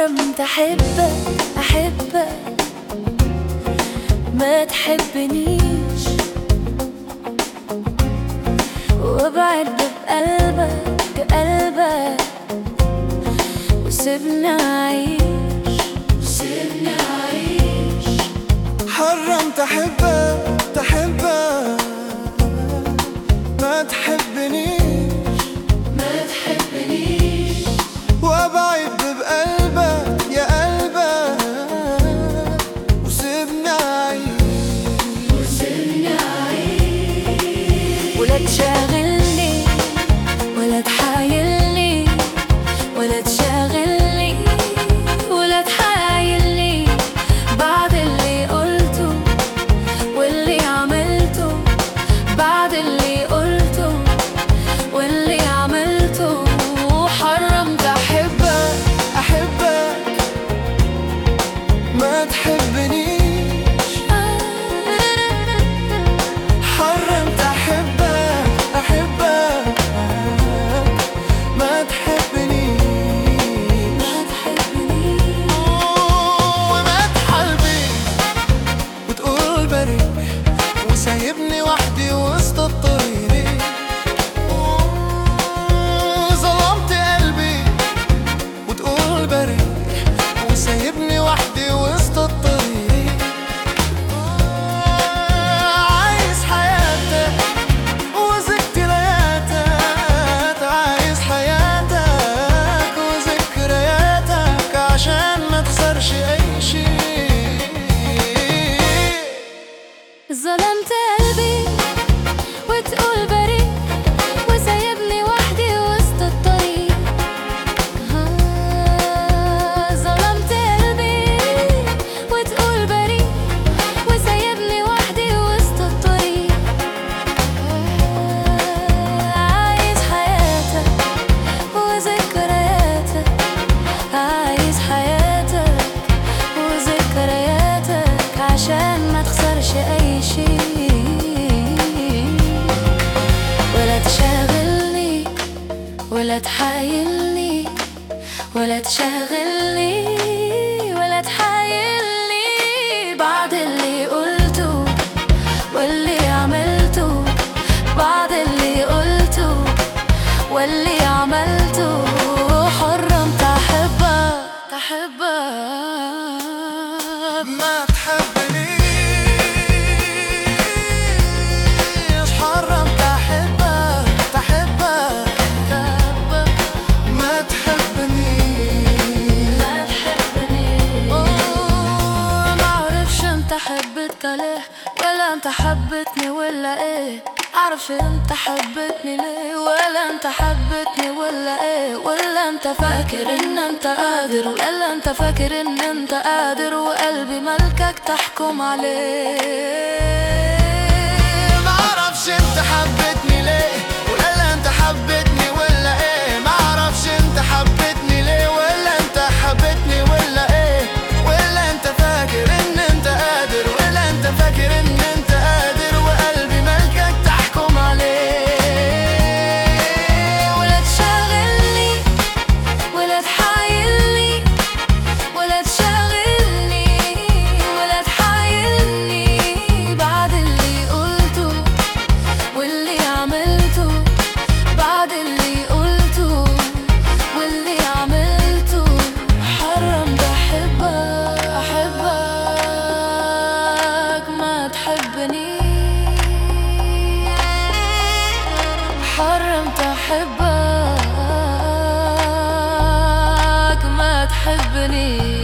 حرمت احبك احبك ما تحبنيش وابعد بقلبك قلبك وسيبني اعيش سيبني اعيش حرمت احبك تحبك ما تحبنيش ما تحبنيش وابعد بقلبك يا قلبك وسيبني اعيش وسيبني اعيش ولا تشاغلني ولا تحايلني ولا تشاغلني ولا تحايلني بعد اللي قلته واللي عملته بعد اللي قلته واللي عملته حرمت احبك احبك ما تحبنيش حرمت احبك احبك ما تحبنيش ما تحبنيش ومدحل بيك وتقول بريء وسايبني وحدي وسط الطريق ظلمت قلبي وتقول بريء وسايبني وحدي وسط الطريق عايز حياتك وذكرياتك عايز حياتك وذكرياتك عشان ما تخسرش اي شيء ظلمت قلبي وتقول بريء وسايبني وحدي وسط الطريق ها ظلمت قلبي وتقول بريء وسايبني وحدي وسط الطريق عايز حياتك وذكرياتك عايز حياتك وذكرياتك عشان ما تخسرش اي شيء ولا تشاغلني ولا تحايلني ولا تشاغلني ولا تحايلني بعد اللي قلته واللي عملته بعد اللي قلته واللي عملته حرمت احبك احبك ما تحبنيش حرمت احبك تحبك ما تحبنيش ما تحبني ما اعرفش انت حبيتك ليه ولا انت حبتني ولا ايه اعرفش انت حبتني ليه ولا انت حبتني ولا ايه ولا انت فاكر ان انت قادر ولا انت فاكر ان انت قادر وقلبي ملكك تحكم عليه معرفش انت حبتني ليه ولا انت حبتني ولا ايه معرفش انت حبتني ليه ولا انت حبتني ولا ايه ولا انت فاكر ان انت قادر ولا انت فاكر ان انت قادر وقلبي ملكك تحكم عليه ولا تشاغلني ولا تحايلني ولا تشاغلني ولا تحايلني بعد اللي قلته واللي عملته بعد اللي قلته واللي عملته حرم بحبك أحبك ما تحبني حرمت أحبك ما تحبني